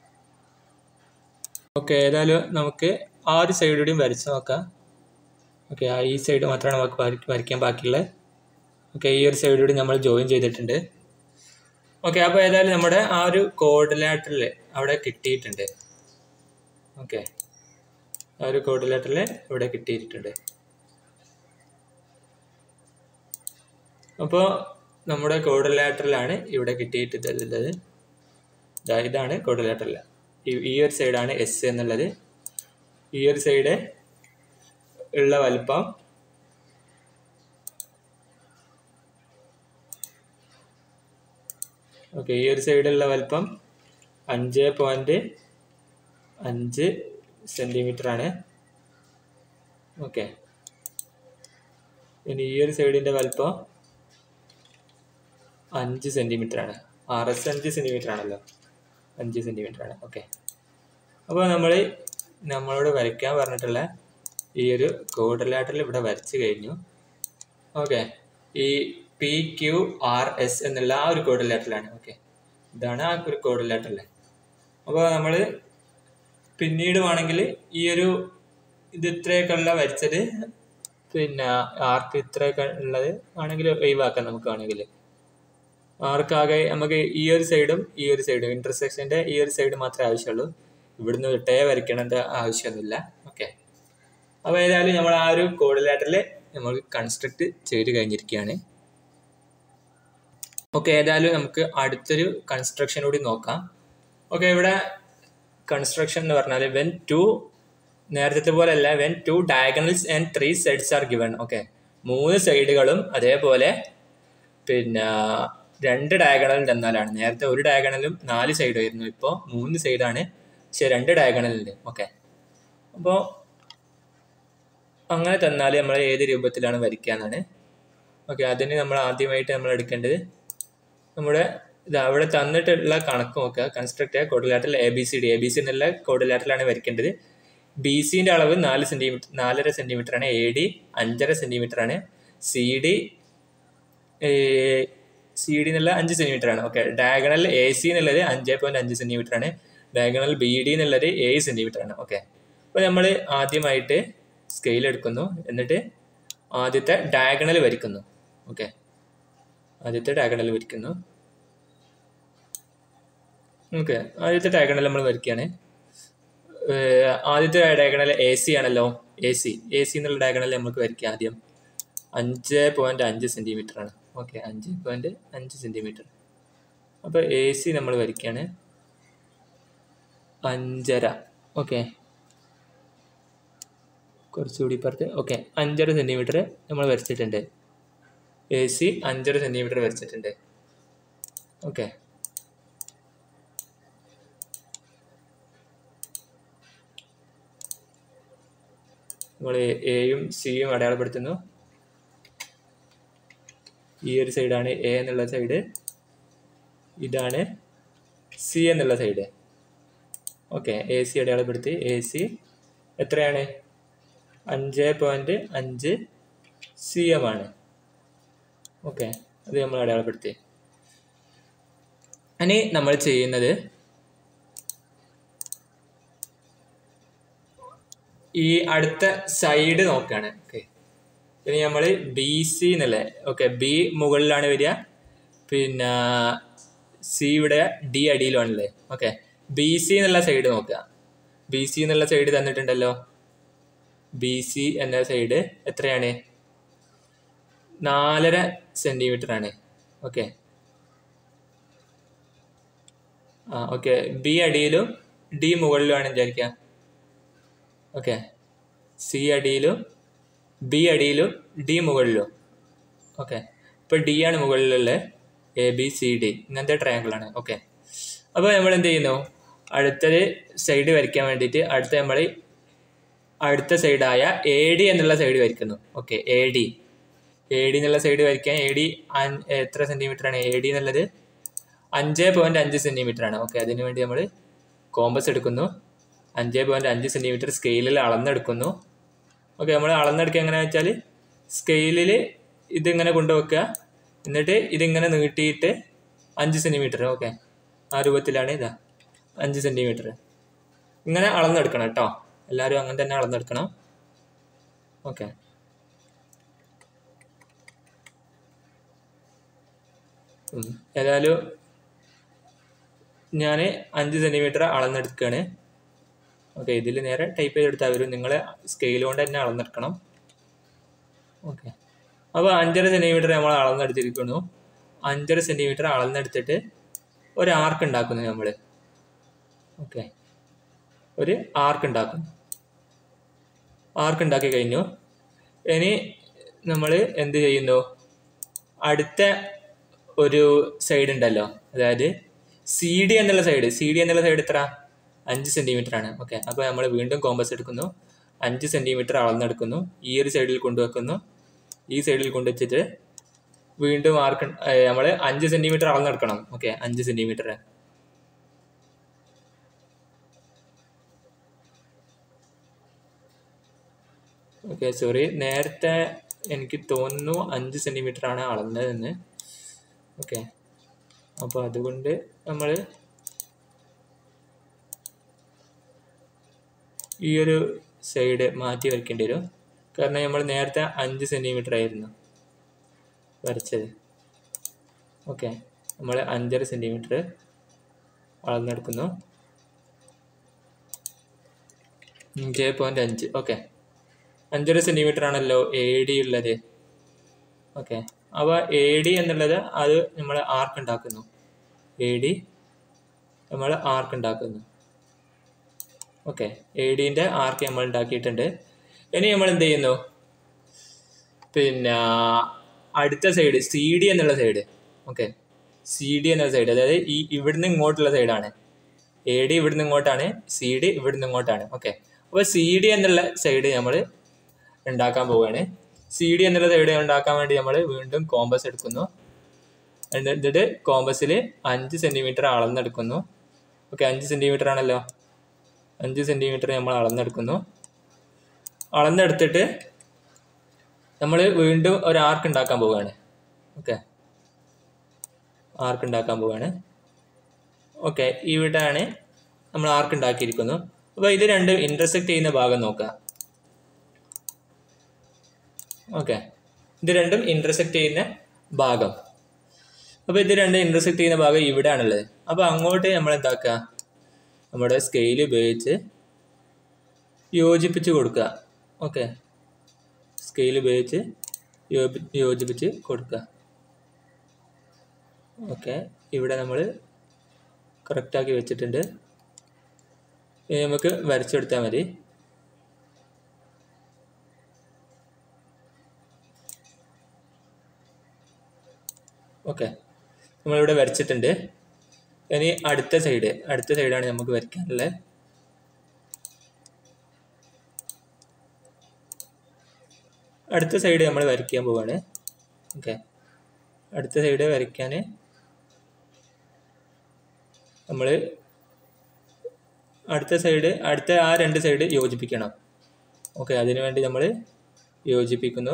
ഓക്കെ ഏതായാലും നമുക്ക് ആ ഒരു സൈഡിലൂടെയും വരച്ച് നോക്കാം ഓക്കെ ആ ഈ സൈഡ് മാത്രമാണ് നമുക്ക് വരയ്ക്ക- വരയ്ക്കാൻ ബാക്കിയുള്ളത് ഓക്കെ ഈ ഒരു സൈഡിലൂടെ നമ്മൾ ജോയിൻ ചെയ്തിട്ടുണ്ട് ഓക്കെ അപ്പോൾ ഏതായാലും നമ്മുടെ ആ ഒരു കോഡിലാറ്ററിൽ അവിടെ കിട്ടിയിട്ടുണ്ട് ഓക്കെ ആ ഒരു കോഡിലാറ്ററിൽ ഇവിടെ കിട്ടിയിട്ടുണ്ട് അപ്പോൾ നമ്മുടെ കോഡിലാറ്ററിലാണ് ഇവിടെ കിട്ടിയിട്ടുള്ളത് ദാ ഇതാണ് കോഡിലാറ്ററൽ ഈ ഒരു സൈഡാണ് എസ് എന്നുള്ളത് ഈ ഒരു സൈഡ് ഉള്ള വലിപ്പം ഓക്കെ ഈ ഒരു സൈഡുള്ള വലിപ്പം അഞ്ച് പോയിന്റ് അഞ്ച് സെന്റിമീറ്റർ ആണ് ഓക്കെ ഇനി ഈ ഒരു സൈഡിന്റെ വലിപ്പം അഞ്ച് സെന്റിമീറ്റർ ആണ് ആർ എസ് അഞ്ച് സെന്റിമീറ്റർ ആണല്ലോ അഞ്ച് സെന്റിമീറ്റർ ആണ് ഓക്കെ അപ്പോൾ നമ്മൾ നമ്മളോട് വരയ്ക്കാൻ പറഞ്ഞിട്ടുള്ള ഈ ഒരു കോഡിലാറ്ററിൽ ഇവിടെ വരച്ചു കഴിഞ്ഞു ഓക്കെ ഈ പി ക്യു ആർ എസ് എന്നുള്ള ആ ഒരു കോഡിലാറ്ററിലാണ് ഓക്കെ ഇതാണ് ആ ഒരു കോഡിലാറ്ററിൽ അപ്പോൾ നമ്മൾ പിന്നീട് വേണമെങ്കിൽ ഈ ഒരു ഇത് ഇത്രയൊക്കെ ഉള്ള വരച്ചത് പിന്നെ ആർക്ക് ഇത്രയൊക്കെ ഉള്ളത് ആണെങ്കിൽ ഒഴിവാക്കാം നമുക്ക് വേണമെങ്കിൽ ആർക്കാകെ നമുക്ക് ഈ ഒരു സൈഡും ഈ ഒരു സൈഡും ഇന്റർസെക്ഷന്റെ ഈ ഒരു സൈഡ് മാത്രമേ ആവശ്യമുള്ളൂ ഇവിടുന്ന് വിട്ടേ വരയ്ക്കണത് ആവശ്യമൊന്നുമില്ല ഓക്കെ അപ്പോൾ ഏതായാലും നമ്മൾ ആ ഒരു കോഡിലാറ്ററിൽ നമ്മൾ കൺസ്ട്രക്ട് ചെയ്ത് കഴിഞ്ഞിരിക്കുകയാണ് ഓക്കെ ഏതായാലും നമുക്ക് അടുത്തൊരു കൺസ്ട്രക്ഷൻ കൂടി നോക്കാം ഓക്കെ ഇവിടെ കൺസ്ട്രക്ഷൻ എന്ന് പറഞ്ഞാൽ വെൻ ടു നേരത്തെ പോലെ അല്ല when two diagonals and three sides are given okay മൂന്ന് സൈഡുകളും അതേപോലെ പിന്നെ രണ്ട് ഡയഗണൽ തന്നാലാണ് നേരത്തെ ഒരു ഡയഗണലും നാല് സൈഡും ആയിരുന്നു ഇപ്പോൾ മൂന്ന് സൈഡാണ് പക്ഷെ രണ്ട് ഡയഗണലുണ്ട് ഓക്കെ അപ്പോൾ അങ്ങനെ തന്നാൽ നമ്മൾ ഏത് രൂപത്തിലാണ് വരയ്ക്കുക എന്നാണ് ഓക്കെ അതിന് നമ്മൾ ആദ്യമായിട്ട് നമ്മൾ എടുക്കേണ്ടത് നമ്മുടെ ഇത് അവിടെ തന്നിട്ടുള്ള കണക്ക് നോക്കുക construct quadrilateral A B C D A B C എന്നുള്ള കോഡിലാറ്ററലാണ് വരയ്ക്കേണ്ടത് ബി സിൻ്റെ അളവ് നാല് സെൻറ്റിമീറ്റർ നാലര സെൻറ്റിമീറ്റർ ആണ് എ ഡി അഞ്ചര സെൻറ്റിമീറ്റർ ആണ് സി ഡി സി ഡി എന്നുള്ള അഞ്ച് സെൻറ്റിമീറ്റർ ആണ് ഓക്കെ ഡയഗണൽ എ സി എന്നുള്ളത് അഞ്ച് പോയിൻറ്റ് അഞ്ച് സെൻറ്റിമീറ്റർ ആണ് ഡയഗണൽ ബി ഡി എന്നുള്ളത് ഏഴ് സെൻറ്റിമീറ്റർ ആണ് ഓക്കെ അപ്പോൾ നമ്മൾ ആദ്യമായിട്ട് സ്കെയിൽ എടുക്കുന്നു എന്നിട്ട് ആദ്യത്തെ ഡയഗണൽ വരയ്ക്കുന്നു ഓക്കെ ആദ്യത്തെ ഡയഗണൽ വരയ്ക്കുന്നു ഓക്കെ ആദ്യത്തെ ഡയഗണൽ നമ്മൾ വരയ്ക്കുകയാണ് ഏഹ് ആദ്യത്തെ ഡയഗണൽ എ സി ആണല്ലോ എ സി എ സി എന്നുള്ള ഡയഗണൽ നമുക്ക് വരയ്ക്കാം ആദ്യം അഞ്ച് പോയിന്റ് അഞ്ച് സെൻറ്റിമീറ്റർ ആണ് ഓക്കെ അഞ്ച് പോയിന്റ് അഞ്ച് സെൻറ്റിമീറ്റർ അപ്പോൾ എ സി നമ്മൾ വരയ്ക്കുകയാണ് അഞ്ചര ഓക്കെ കുറച്ചുകൂടി ഇപ്പുറത്ത് ഓക്കെ അഞ്ചര സെൻറ്റിമീറ്റർ നമ്മൾ വരച്ചിട്ടുണ്ട് എ സി അഞ്ചര സെൻറ്റിമീറ്റർ വരച്ചിട്ടുണ്ട് ഓക്കെ നമ്മൾ എയും സിയും അടയാളപ്പെടുത്തുന്നു ഈ ഒരു സൈഡാണ് എ എന്നുള്ള സൈഡ് ഇതാണ് സി എന്നുള്ള സൈഡ് ഓക്കെ എ സി അടയാളപ്പെടുത്തി എ സി എത്രയാണ് അഞ്ച് പോയിൻറ്റ് അഞ്ച് സി എം ആണ് ഓക്കെ അത് നമ്മൾ അടയാളപ്പെടുത്തി ഇനി നമ്മൾ ചെയ്യുന്നത് ഈ അടുത്ത സൈഡ് നോക്കുകയാണ് ഓക്കെ ഇനി നമ്മൾ ബി സി എന്നല്ലേ ഓക്കെ ബി മുകളിലാണ് വരിക പിന്നെ സി ഇവിടെ ഡി അടിയിലാണല്ലേ ഓക്കെ ബി സി എന്നുള്ള സൈഡ് നോക്കുക ബി സി എന്നുള്ള സൈഡ് തന്നിട്ടുണ്ടല്ലോ ബി സി എന്ന സൈഡ് എത്രയാണ് നാലര സെൻറ്റിമീറ്റർ ആണ് ഓക്കെ ആ ഓക്കെ ബി അടിയിലും ഡി മുകളിലുമാണ് വിചാരിക്കുക ഓക്കെ സി അടിയിലും ബി അടിയിലും ഡി മുകളിലും ഓക്കെ ഇപ്പോൾ ഡി ആണ് മുകളിലുള്ള എ ബി സി ഡി ഇങ്ങനത്തെ ട്രയാങ്കിൾ ആണ് ഓക്കെ അപ്പോൾ നമ്മൾ എന്ത് ചെയ്യുന്നു അടുത്തത് സൈഡ് വരയ്ക്കാൻ വേണ്ടിയിട്ട് അടുത്ത നമ്മൾ അടുത്ത സൈഡായ എ ഡി എന്നുള്ള സൈഡ് വരയ്ക്കുന്നു okay A D A D എന്നുള്ള സൈഡ് വരയ്ക്കാൻ എ ഡി എത്ര സെൻറ്റിമീറ്റർ ആണ് എ ഡി എന്നുള്ളത് അഞ്ച് പോയിൻറ്റ് അഞ്ച് സെൻറ്റിമീറ്റർ ആണ് ഓക്കെ അതിന് വേണ്ടി നമ്മൾ കോമ്പസ് എടുക്കുന്നു അഞ്ച് പോയിൻറ്റ് അഞ്ച് സെൻറ്റിമീറ്റർ സ്കെയിലിൽ അളന്നെടുക്കുന്നു ഓക്കെ നമ്മൾ അളന്നെടുക്കുക എങ്ങനെയാണെന്ന് വെച്ചാൽ സ്കെയിലിൽ ഇതിങ്ങനെ കൊണ്ടുവെക്കുക എന്നിട്ട് ഇതിങ്ങനെ നീട്ടിയിട്ട് അഞ്ച് സെൻറ്റിമീറ്റർ ഓക്കെ ആ രൂപത്തിലാണ് ഇതാ അഞ്ച് സെൻറ്റിമീറ്റർ ഇങ്ങനെ അളന്നെടുക്കണം കേട്ടോ എല്ലാവരും അങ്ങനെ തന്നെ അളന്നെടുക്കണം ഓക്കെ ഏതായാലും ഞാൻ അഞ്ച് സെൻറ്റിമീറ്റർ അളന്നെടുക്കുകയാണ് ഓക്കെ ഇതിൽ നേരെ ടൈപ്പ് ചെയ്തെടുത്താൽ വരും നിങ്ങൾ സ്കെയിൽ കൊണ്ട് തന്നെ അളന്നെടുക്കണം ഓക്കെ അപ്പോൾ അഞ്ചര സെൻറ്റിമീറ്റർ നമ്മൾ അളന്നെടുത്തിരിക്കുന്നു അഞ്ചര സെൻറ്റിമീറ്റർ അളന്നെടുത്തിട്ട് ഒരു ആർക്ക് ഉണ്ടാക്കുന്നു നമ്മൾ ഓക്കെ ഒരു ആർക്ക് ഉണ്ടാക്കും ആർക്ക് ഉണ്ടാക്കി കഴിഞ്ഞു ഇനി നമ്മൾ എന്ത് ചെയ്യുന്നു അടുത്ത ഒരു സൈഡ് ഉണ്ടല്ലോ അതായത് സി ഡി എന്നുള്ള സൈഡ് സി ഡി എന്നുള്ള സൈഡ് എത്ര അഞ്ച് സെൻറ്റിമീറ്റർ ആണ് ഓക്കെ അപ്പോൾ നമ്മൾ വീണ്ടും കോമ്പസ് എടുക്കുന്നു അഞ്ച് സെൻറ്റിമീറ്റർ അളന്നെടുക്കുന്നു ഈ ഒരു സൈഡിൽ കൊണ്ടുവെക്കുന്നു ഈ സൈഡിൽ കൊണ്ടുവച്ചിട്ട് വീണ്ടും ആർക്ക് നമ്മൾ അഞ്ച് സെൻറ്റിമീറ്റർ അളന്നെടുക്കണം ഓക്കെ അഞ്ച് സെൻറ്റിമീറ്റർ ഓക്കെ സോറി നേരത്തെ എനിക്ക് തോന്നുന്നു അഞ്ച് സെൻറ്റിമീറ്റർ ആണ് അളന്നതെന്ന് ഓക്കെ അപ്പോൾ അതുകൊണ്ട് നമ്മൾ ഈ ഒരു സൈഡ് മാറ്റി വരയ്ക്കേണ്ടി വരും കാരണം നമ്മൾ നേരത്തെ അഞ്ച് സെൻറ്റിമീറ്റർ ആയിരുന്നു വരച്ചത് ഓക്കെ നമ്മൾ അഞ്ചര സെൻറ്റിമീറ്റർ അളന്നെടുക്കുന്നു അഞ്ച് പോയിൻ്റ് അഞ്ച് ഓക്കെ അഞ്ചര സെൻറ്റിമീറ്റർ ആണല്ലോ എ ഡി ഉള്ളത് ഓക്കെ അപ്പോൾ എ ഡി എന്നുള്ളത് അത് നമ്മൾ ആർക്ക് ഉണ്ടാക്കുന്നു എ ഡി നമ്മൾ ആർക്ക് ഉണ്ടാക്കുന്നു ഓക്കെ എ ഡിൻ്റെ ആർക്ക് നമ്മൾ ഉണ്ടാക്കിയിട്ടുണ്ട് ഇനി നമ്മൾ എന്ത് ചെയ്യുന്നു പിന്നെ അടുത്ത സൈഡ് സി ഡി എന്നുള്ള സൈഡ് ഓക്കെ സി ഡി എന്നുള്ള സൈഡ് അതായത് ഈ ഇവിടുന്ന് ഇങ്ങോട്ടുള്ള സൈഡാണ് എ ഡി ഇവിടുന്ന് ഇങ്ങോട്ടാണ് സി ഡി ഇവിടുന്ന് ഇങ്ങോട്ടാണ് ഓക്കെ അപ്പോൾ സി ഡി എന്നുള്ള സൈഡ് നമ്മൾ ഉണ്ടാക്കാൻ പോവുകയാണ് സി ഡി എന്നുള്ള സൈഡ് ഉണ്ടാക്കാൻ വേണ്ടി നമ്മൾ വീണ്ടും കോമ്പസ് എടുക്കുന്നു എന്നിട്ട് കോമ്പസിൽ അഞ്ച് സെൻറ്റിമീറ്റർ അളന്നെടുക്കുന്നു ഓക്കെ അഞ്ച് സെൻറ്റിമീറ്റർ ആണല്ലോ അഞ്ച് സെൻറ്റിമീറ്റർ നമ്മൾ അളന്നെടുക്കുന്നു അളന്നെടുത്തിട്ട് നമ്മൾ വീണ്ടും ഒരു ആർക്ക് ഉണ്ടാക്കാൻ പോവുകയാണ് ഓക്കെ ആർക്ക് ഉണ്ടാക്കാൻ പോവുകയാണ് ഓക്കെ ഇവിടെയാണ് നമ്മൾ ആർക്ക് ഉണ്ടാക്കിയിരിക്കുന്നു അപ്പോൾ ഇത് രണ്ടും ഇൻ്റർസെക്റ്റ് ചെയ്യുന്ന ഭാഗം നോക്കുക ഓക്കെ ഇത് രണ്ടും ഇൻ്റർസെക്റ്റ് ചെയ്യുന്ന ഭാഗം അപ്പോൾ ഇത് രണ്ടും ഇൻ്റർസെക്റ്റ് ചെയ്യുന്ന ഭാഗം ഇവിടെയാണുള്ളത് അപ്പോൾ അങ്ങോട്ട് നമ്മൾ എന്താക്കുക നമ്മുടെ സ്കെയിൽ ഉപയോഗിച്ച് യോജിപ്പിച്ച് കൊടുക്കുക ഓക്കെ സ്കെയിൽ ഉപയോഗിച്ച് യോജി യോജിപ്പിച്ച് കൊടുക്കുക ഓക്കെ ഇവിടെ നമ്മൾ കറക്റ്റാക്കി വെച്ചിട്ടുണ്ട് ഇനി നമുക്ക് വരച്ചെടുത്താൽ മതി ഓക്കെ നമ്മളിവിടെ വരച്ചിട്ടുണ്ട് ഇനി അടുത്ത സൈഡ് അടുത്ത സൈഡാണ് നമുക്ക് വരയ്ക്കാനുള്ളത് അടുത്ത സൈഡ് നമ്മൾ വരയ്ക്കാൻ പോവാണ് ഓക്കെ അടുത്ത സൈഡ് വരയ്ക്കാൻ നമ്മൾ അടുത്ത സൈഡ് അടുത്ത ആ രണ്ട് സൈഡ് യോജിപ്പിക്കണം ഓക്കെ അതിനു വേണ്ടി നമ്മൾ യോജിപ്പിക്കുന്നു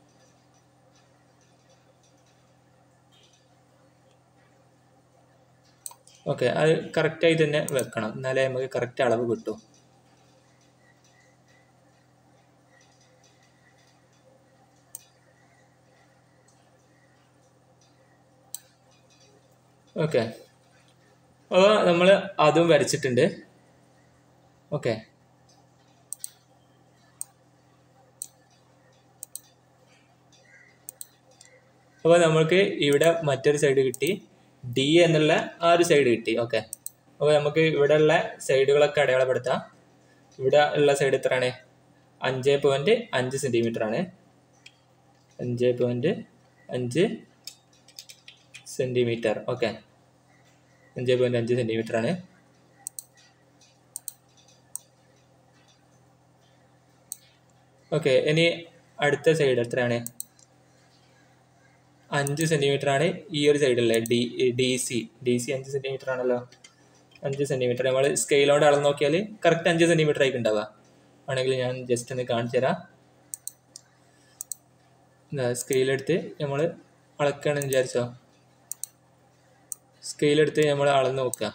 ഓക്കെ അത് കറക്റ്റായി തന്നെ വെക്കണം എന്നാലേ നമുക്ക് കറക്റ്റ് അളവ് കിട്ടും ഓക്കെ അപ്പോൾ നമ്മൾ അതും വരച്ചിട്ടുണ്ട് ഓക്കെ അപ്പോൾ നമുക്ക് ഇവിടെ മറ്റൊരു സൈഡ് കിട്ടി ഡി എന്നുള്ള ആ ഒരു സൈഡ് കിട്ടി ഓക്കെ അപ്പോൾ നമുക്ക് ഇവിടെ ഉള്ള സൈഡുകളൊക്കെ അടയാളപ്പെടുത്താം ഇവിടെ ഉള്ള സൈഡ് എത്രയാണ് അഞ്ച് പോയിൻറ്റ് അഞ്ച് സെൻറ്റിമീറ്റർ ആണ് അഞ്ച് പോയിൻറ്റ് അഞ്ച് സെൻറ്റിമീറ്റർ ഓക്കെ അഞ്ച് പോയിൻറ്റ് അഞ്ച് സെൻറ്റിമീറ്റർ ആണ് ഓക്കെ ഇനി അടുത്ത സൈഡ് എത്രയാണ് അഞ്ച് സെൻറ്റിമീറ്റർ ആണ് ഈ ഒരു സൈഡല്ലേ D D C D C അഞ്ച് സെൻറ്റിമീറ്റർ ആണല്ലോ അഞ്ച് സെൻറ്റിമീറ്റർ നമ്മൾ സ്കെയിലോണ്ട് അളന്ന് നോക്കിയാൽ കറക്റ്റ് അഞ്ച് സെൻറ്റിമീറ്റർ ആയിരിക്കും ഉണ്ടാവുക ആണെങ്കിൽ ഞാൻ ജസ്റ്റ് ഒന്ന് കാണിച്ചു തരാം സ്കെയിലെടുത്ത് നമ്മൾ അളക്കുകയാണെന്ന് വിചാരിച്ചോ സ്കെയിലെടുത്ത് നമ്മൾ അളന്ന് നോക്കുക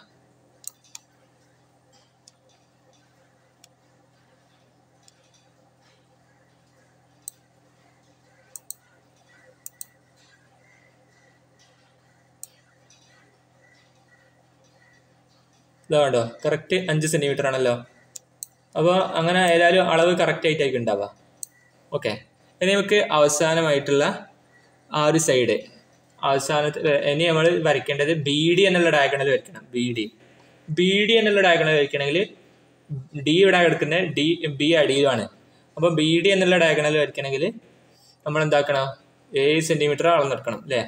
ഇതാ കണ്ടോ കറക്റ്റ് അഞ്ച് സെൻറ്റിമീറ്റർ ആണല്ലോ അപ്പോൾ അങ്ങനെ ഏതായാലും അളവ് കറക്റ്റ് ആയിട്ടായിരിക്കും ഉണ്ടാവുക ഓക്കെ ഇനി നമുക്ക് അവസാനമായിട്ടുള്ള ആ ഒരു സൈഡ് അവസാനത്തിൽ ഇനി നമ്മൾ വരയ്ക്കേണ്ടത് ബി ഡി എന്നുള്ള ഡയഗണൽ വരയ്ക്കണം ബി ഡി ബി ഡി എന്നുള്ള ഡയഗണൽ വരയ്ക്കണമെങ്കിൽ ഡി ഇവിടെ കിടക്കുന്ന ഡി ബി അടിയിലാണ് അപ്പോൾ ബി ഡി എന്നുള്ള ഡയഗണൽ വരയ്ക്കണമെങ്കിൽ നമ്മൾ എന്താക്കണം ഏഴ് സെൻറ്റിമീറ്റർ അളന്നെടുക്കണം അല്ലേ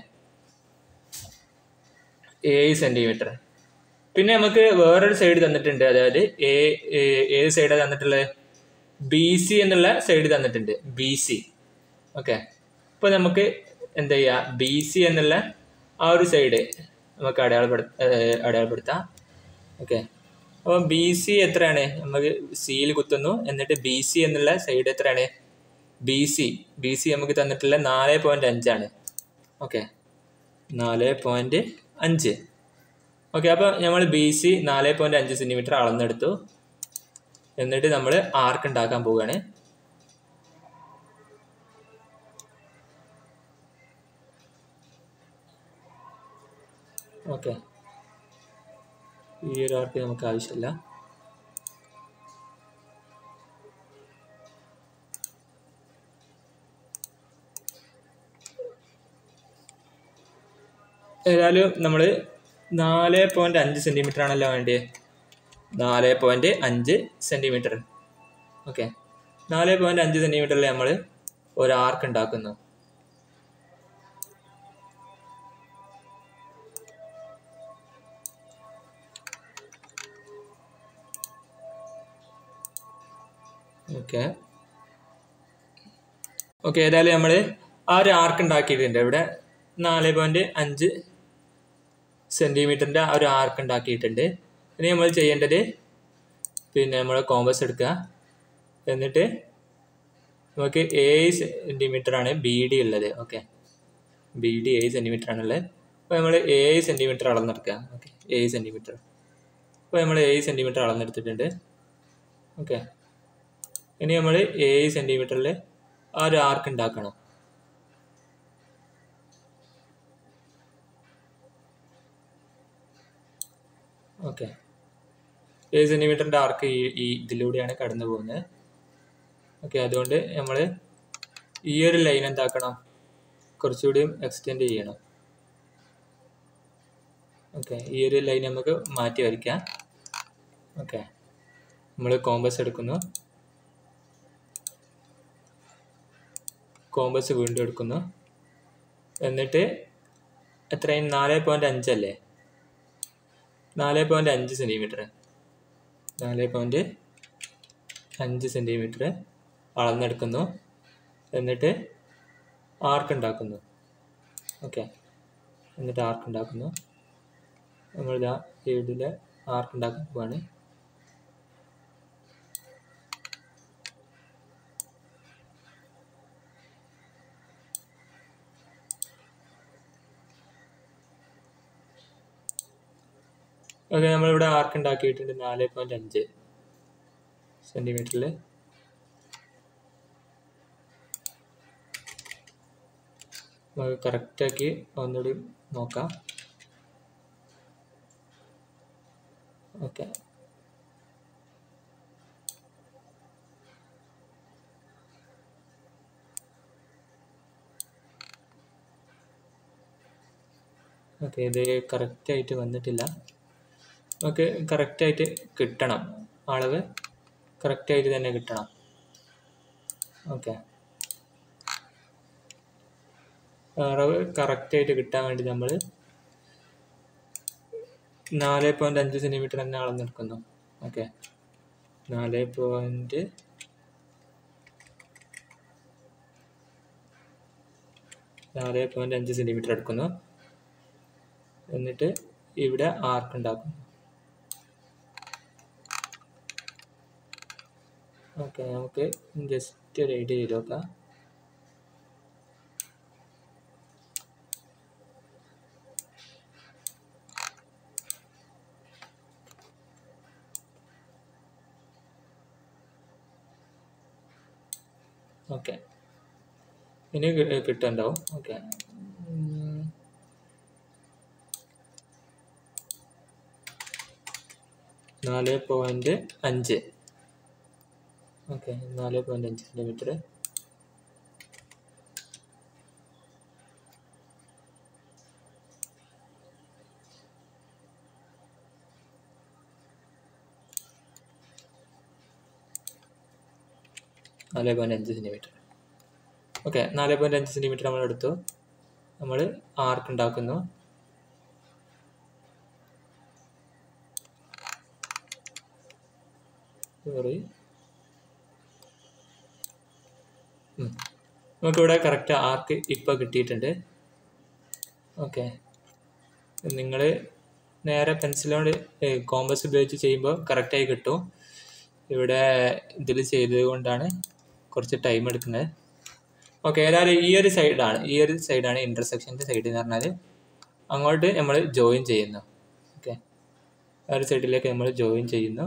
ഏഴ് സെൻറ്റിമീറ്റർ പിന്നെ നമുക്ക് വേറൊരു സൈഡ് തന്നിട്ടുണ്ട് അതായത് എ ഏത് സൈഡാണ് തന്നിട്ടുള്ളത് ബി സി എന്നുള്ള സൈഡ് തന്നിട്ടുണ്ട് ബി സി ഓക്കെ അപ്പോൾ നമുക്ക് എന്താ ചെയ്യുക ബി സി എന്നുള്ള ആ ഒരു സൈഡ് നമുക്ക് അടയാളപ്പെടു അടയാളപ്പെടുത്താം ഓക്കെ അപ്പോൾ ബി സി എത്രയാണ് നമുക്ക് സിയിൽ കുത്തുന്നു എന്നിട്ട് ബി സി എന്നുള്ള സൈഡ് എത്രയാണ് ബി സി ബി സി നമുക്ക് തന്നിട്ടുള്ള നാല് പോയിൻറ്റ് അഞ്ചാണ് ഓക്കെ നാല് പോയിൻറ്റ് അഞ്ച് ഓക്കെ അപ്പോൾ നമ്മൾ ബി സി നാല് പോയിൻറ്റ് അഞ്ച് സെൻറ്റിമീറ്റർ അളന്നെടുത്തു എന്നിട്ട് നമ്മൾ ആർക്ക് ഉണ്ടാക്കാൻ പോവുകയാണ് ഓക്കെ ഈ ഒരു ആർക്ക് നമുക്ക് ആവശ്യമില്ല ഏതായാലും നമ്മൾ നാല് പോയിൻറ്റ് അഞ്ച് സെൻറ്റിമീറ്റർ ആണല്ലോ വേണ്ടിയത് നാല് പോയിൻറ്റ് അഞ്ച് സെൻറ്റിമീറ്റർ ഓക്കെ നാല് പോയിൻറ്റ് അഞ്ച് സെൻറ്റിമീറ്ററിൽ നമ്മൾ ഒരു ആർക്ക് ഉണ്ടാക്കുന്നു ഓക്കെ ഓക്കെ ഏതായാലും നമ്മൾ ആ ഒരു ആർക്ക് ഉണ്ടാക്കിയിട്ടുണ്ട് ഇവിടെ നാല് പോയിൻറ്റ് അഞ്ച് സെൻറ്റിമീറ്ററിൻ്റെ ആ ഒരു ആർക്ക് ഉണ്ടാക്കിയിട്ടുണ്ട് ഇനി നമ്മൾ ചെയ്യേണ്ടത് പിന്നെ നമ്മൾ കോമ്പസ് എടുക്കുക എന്നിട്ട് നമുക്ക് ഏഴ് സെൻറ്റിമീറ്റർ ആണ് ബി ഡി ഉള്ളത് ഓക്കെ ബി ഡി ഏഴ് സെൻറ്റിമീറ്റർ ആണുള്ളത് അപ്പോൾ നമ്മൾ ഏഴ് സെൻറ്റിമീറ്റർ അളന്നെടുക്കുക ഓക്കെ ഏഴ് സെൻറ്റിമീറ്റർ അപ്പോൾ നമ്മൾ ഏഴ് സെൻറ്റിമീറ്റർ അളന്നെടുത്തിട്ടുണ്ട് ഓക്കെ ഇനി നമ്മൾ ഏഴ് സെൻറ്റിമീറ്ററിൽ ആ ഒരു ആർക്ക് ഉണ്ടാക്കണം ഓക്കെ ഏഴ് സെൻറ്റിമീറ്ററിൻ്റെ ആർക്ക് ഈ ഈ ഇതിലൂടെയാണ് കടന്നു പോകുന്നത് ഓക്കെ അതുകൊണ്ട് നമ്മൾ ഈ ഒരു ലൈൻ എന്താക്കണം കുറച്ചുകൂടിയും എക്സ്റ്റെൻഡ് ചെയ്യണം ഓക്കെ ഈ ഒരു ലൈൻ നമുക്ക് മാറ്റി വരയ്ക്കാം ഓക്കെ നമ്മൾ കോമ്പസ് എടുക്കുന്നു കോമ്പസ് വീണ്ടും എടുക്കുന്നു എന്നിട്ട് എത്രയും നാല് പോയിൻറ്റ് അഞ്ചല്ലേ നാല് പോയിൻറ്റ് അഞ്ച് സെൻറ്റിമീറ്റർ നാല് പോയിൻറ്റ് അഞ്ച് സെൻറ്റിമീറ്റർ അളന്നെടുക്കുന്നു എന്നിട്ട് ആർക്ക് ഉണ്ടാക്കുന്നു ഓക്കെ എന്നിട്ട് ആർക്ക് ഉണ്ടാക്കുന്നു നമ്മളിതാ ഇതിൽ ആർക്ക് ഉണ്ടാക്കാൻ പോവാണ് ഓക്കെ നമ്മളിവിടെ ആർക്ക് ഉണ്ടാക്കിയിട്ടുണ്ട് നാല് പോയിൻറ്റ് അഞ്ച് സെൻറ്റിമീറ്ററിൽ നമുക്ക് കറക്റ്റാക്കി ഒന്നുകൂടി നോക്കാം ഓക്കെ ഓക്കെ ഇത് കറക്റ്റായിട്ട് വന്നിട്ടില്ല നമുക്ക് കറക്റ്റായിട്ട് കിട്ടണം അളവ് കറക്റ്റായിട്ട് തന്നെ കിട്ടണം ഓക്കെ അളവ് കറക്റ്റായിട്ട് കിട്ടാൻ വേണ്ടി നമ്മൾ നാല് പോയിൻറ്റ് അഞ്ച് സെൻറ്റിമീറ്റർ തന്നെ അളന്നെടുക്കുന്നു ഓക്കെ നാല് പോയിൻറ്റ് നാല് പോയിൻറ്റ് അഞ്ച് സെൻറ്റിമീറ്റർ എടുക്കുന്നു എന്നിട്ട് ഇവിടെ ആർക്ക് ഉണ്ടാക്കുന്നു ഓക്കെ നമുക്ക് ജസ്റ്റ് ഒരു ഐഡിയ ചെയ്ത് നോക്കാം ഓക്കെ ഇനി കി- കിട്ടുന്നുണ്ടാവും ഓക്കെ നാല് പോയിൻറ്റ് അഞ്ച് ഓക്കെ നാല് പോയിൻറ്റ് അഞ്ച് സെൻറ്റിമീറ്റർ നാല് പോയിൻറ്റ് അഞ്ച് സെൻറ്റിമീറ്റർ ഓക്കെ നാല് പോയിൻറ്റ് അഞ്ച് സെൻറ്റിമീറ്റർ നമ്മൾ എടുത്തു നമ്മൾ ആർക്ക് ഉണ്ടാക്കുന്നു സോറി നമുക്കിവിടെ കറക്റ്റ് ആർക്ക് ഇപ്പോൾ കിട്ടിയിട്ടുണ്ട് ഓക്കെ നിങ്ങൾ നേരെ പെൻസിലോട് കോമ്പസ് ഉപയോഗിച്ച് ചെയ്യുമ്പോൾ കറക്റ്റായി കിട്ടും ഇവിടെ ഇതിൽ ചെയ്തത് കൊണ്ടാണ് കുറച്ച് ടൈം എടുക്കുന്നത് ഓക്കെ ഏതായാലും ഈ ഒരു സൈഡാണ് ഈ ഒരു സൈഡാണ് ഇൻ്റർസെക്ഷൻ്റെ സൈഡ് എന്ന് പറഞ്ഞാൽ അങ്ങോട്ട് നമ്മൾ ജോയിൻ ചെയ്യുന്നു ഓക്കെ ആ ഒരു സൈഡിലേക്ക് നമ്മൾ ജോയിൻ ചെയ്യുന്നു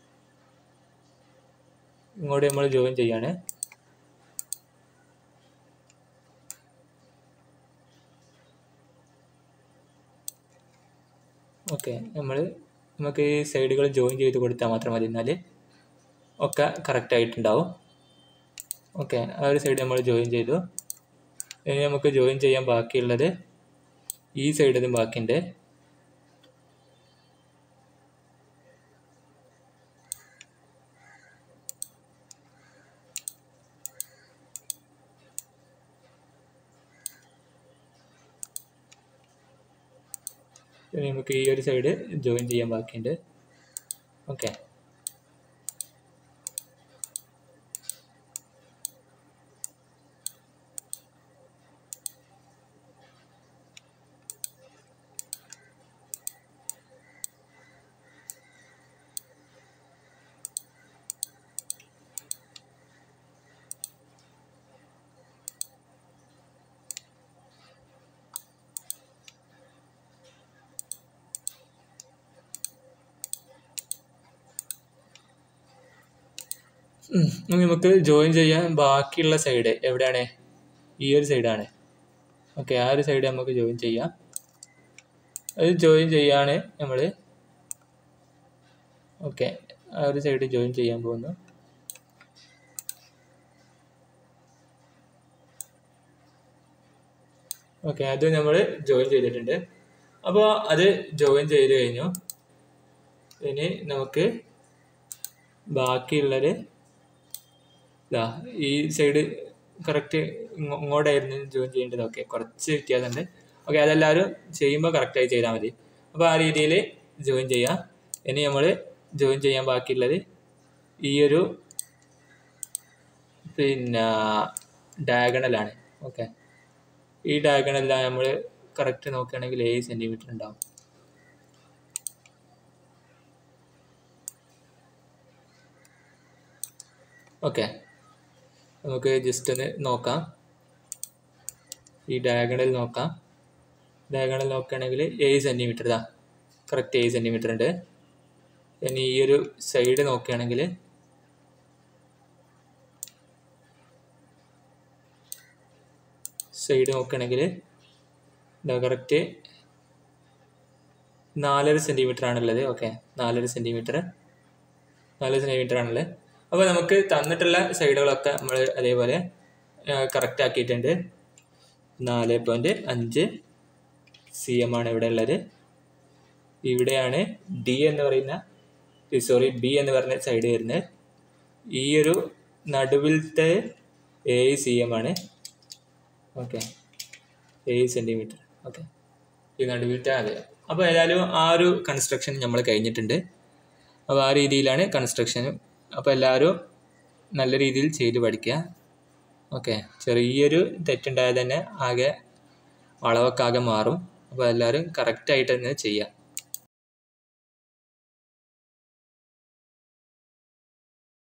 ഇങ്ങോട്ട് നമ്മൾ ജോയിൻ ചെയ്യാണ് ഓക്കെ നമ്മൾ നമുക്ക് ഈ സൈഡുകൾ ജോയിൻ ചെയ്ത് കൊടുത്താൽ മാത്രം മതി എന്നാൽ ഒക്കെ കറക്റ്റ് ആയിട്ടുണ്ടാവും ഓക്കെ ആ ഒരു സൈഡ് നമ്മൾ ജോയിൻ ചെയ്തു ഇനി നമുക്ക് ജോയിൻ ചെയ്യാൻ ബാക്കിയുള്ളത് ഈ സൈഡിൽ നിന്നും ബാക്കിയുണ്ട് ഇനി നമുക്ക് ഈ ഒരു സൈഡ് ജോയിൻ ചെയ്യാൻ ബാക്കിയുണ്ട് ഓക്കെ ഉം. ഇനി നമുക്ക് ജോയിൻ ചെയ്യാൻ ബാക്കിയുള്ള സൈഡ് എവിടെയാണ് ഈ ഒരു സൈഡാണ് ഓക്കെ ആ ഒരു സൈഡ് നമുക്ക് ജോയിൻ ചെയ്യാം അത് ജോയിൻ ചെയ്യാണ് നമ്മൾ ഓക്കെ ആ ഒരു സൈഡ് ജോയിൻ ചെയ്യാൻ പോകുന്നു ഓക്കെ അത് നമ്മൾ ജോയിൻ ചെയ്തിട്ടുണ്ട് അപ്പോൾ അത് ജോയിൻ ചെയ്ത് കഴിഞ്ഞു ഇനി നമുക്ക് ബാക്കിയുള്ളത് ഇതാ ഈ സൈഡ് കറക്റ്റ് ഇങ്ങോട്ടായിരുന്നു ജോയിൻ ചെയ്യേണ്ടത് ഓക്കെ കുറച്ച് വ്യത്യാസമുണ്ട് ഓക്കെ അതെല്ലാവരും ചെയ്യുമ്പോൾ കറക്റ്റായി ചെയ്താൽ മതി അപ്പോൾ ആ രീതിയിൽ ജോയിൻ ചെയ്യാം ഇനി നമ്മൾ ജോയിൻ ചെയ്യാൻ ബാക്കിയുള്ളത് ഈ ഒരു പിന്നെ ഡയഗണലാണ് ഓക്കെ ഈ ഡയഗണലാണ് നമ്മൾ കറക്റ്റ് നോക്കുകയാണെങ്കിൽ ഏഴ് സെൻറ്റിമീറ്റർ ഉണ്ടാവും ഓക്കെ നമുക്ക് ജസ്റ്റ് ഒന്ന് നോക്കാം ഈ ഡയഗണൽ നോക്കാം ഡയഗണൽ നോക്കുകയാണെങ്കിൽ ഏഴ് സെൻറ്റിമീറ്റർ ഇതാ കറക്റ്റ് ഏഴ് സെൻറ്റിമീറ്റർ ഉണ്ട് ഇനി ഈ ഒരു സൈഡ് നോക്കുകയാണെങ്കിൽ സൈഡ് നോക്കുകയാണെങ്കിൽ ഇതാ കറക്റ്റ് നാലര സെൻറ്റിമീറ്റർ ആണുള്ളത് ഓക്കെ നാലര സെൻറ്റിമീറ്റർ നാല് സെൻറ്റിമീറ്റർ ആണുള്ളത് അപ്പോൾ നമുക്ക് തന്നിട്ടുള്ള സൈഡുകളൊക്കെ നമ്മൾ അതേപോലെ കറക്റ്റ് ആക്കിയിട്ടുണ്ട് നാല് പോയിൻറ്റ് അഞ്ച് സി എം ആണ് ഇവിടെ ഉള്ളത് ഇവിടെയാണ് ഡി എന്ന് പറയുന്ന സോറി ബി എന്ന് പറഞ്ഞ സൈഡ് വരുന്നത് ഈ ഒരു നടുവിലത്തെ ഏഴ് സി എം ആണ് ഓക്കെ ഏഴ് സെൻറ്റിമീറ്റർ ഓക്കെ ഈ നടുവിലത്തെ അതെ അപ്പോൾ ഏതായാലും ആ ഒരു കൺസ്ട്രക്ഷൻ നമ്മൾ കഴിഞ്ഞിട്ടുണ്ട് അപ്പോൾ ആ രീതിയിലാണ് കൺസ്ട്രക്ഷൻ അപ്പോൾ എല്ലാവരും നല്ല രീതിയിൽ ചെയ്ത് പഠിക്കുക ഓക്കെ ചെറിയൊരു തെറ്റുണ്ടായാൽ തന്നെ ആകെ വളവൊക്കെ ആകെ മാറും അപ്പോൾ എല്ലാവരും കറക്റ്റായിട്ട് തന്നെ ചെയ്യുക